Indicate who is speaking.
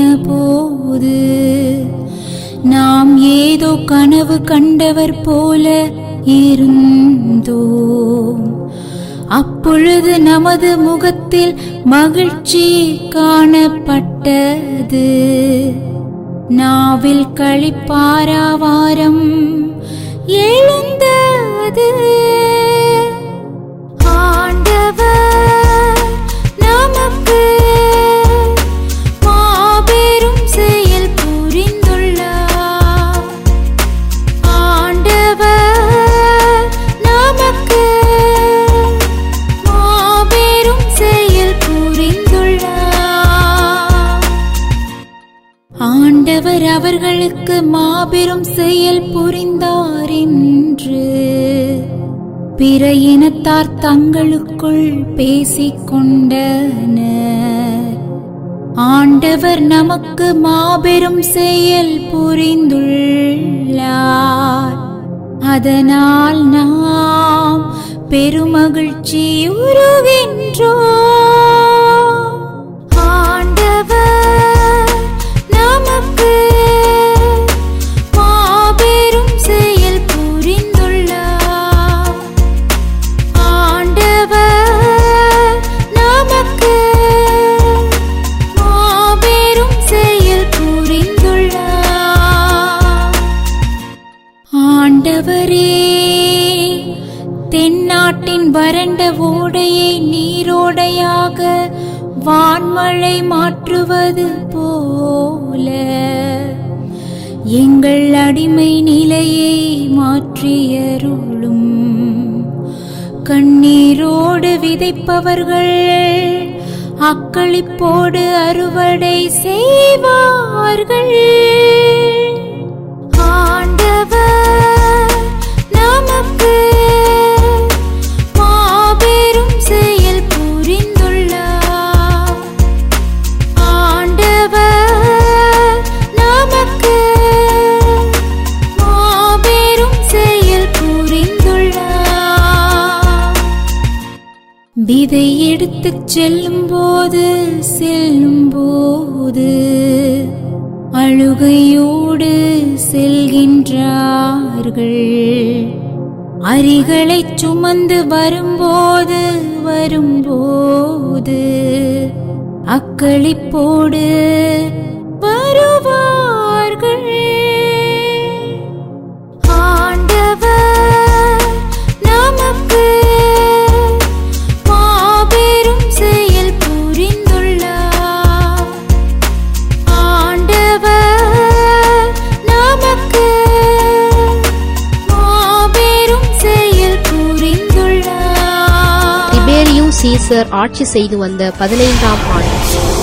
Speaker 1: போது நாம் ஏதோ கனவு கண்டவர் போல இருந்தோம் அப்பொழுது நமது முகத்தில் மகிழ்ச்சி காணப்பட்டது நாவில் களிப்பாராவாரம் எழுந்தது ஆண்டவர் நமக்கு மாபெரும் செயல் புரிந்துள்ளார் ஆண்டவர் நமக்கு மாபெரும் செயல் புரிந்துள்ளார் ஆண்டவர் அவர்களுக்கு மாபெரும் செயல் புரிந்தார் என்று பிற இனத்தார் தங்களுக்குள் பேசிக் கொண்டனர் ஆண்டவர் நமக்கு மாபெரும் செயல் புரிந்துள்ளார் அதனால் நாம் பெருமகிழ்ச்சி உருகின்றோம் ஆண்டவர் நமக்கு மாபெரும் செயல் புரிந்துள்ளார் ஆண்டவர் நமக்கு மாபெரும் செயல் புரிந்துள்ளார் ஆண்டவரே தென்னாட்டின் வறண்ட ஓடையை நீரோடையாக வான்மழை மாற்றுவது போல எங்கள் அடிமை நிலையை மாற்றியருளும் கண்ணீரோடு விதைப்பவர்கள் அக்களிப்போடு அறுவடை செய்வார்கள் ஆண்டவர் நமக்கு மாபெரும் செயல் புரிந்துள்ளார் ஆண்டவர் நமக்கு மாபெரும் செயல் புரிந்துள்ளார் விதை எடுத்துச் செல்லும் போது செல்லும் போது அழுகையோடு செல்கின்றார்கள் அரிகளைச் சுமந்து வரும்போது வரும்போது அக்களிப்போடு வருவார்கள் ஆண்டவர் நமக்கு மாபெரும் செயல் புரிந்துள்ளார் ஆண்டவர் நமக்கு மாபெரும் செயல் புரிந்துள்ளார்
Speaker 2: திபேரியு சீசர் ஆட்சி செய்து வந்த பதினைந்தாம் ஆண்டு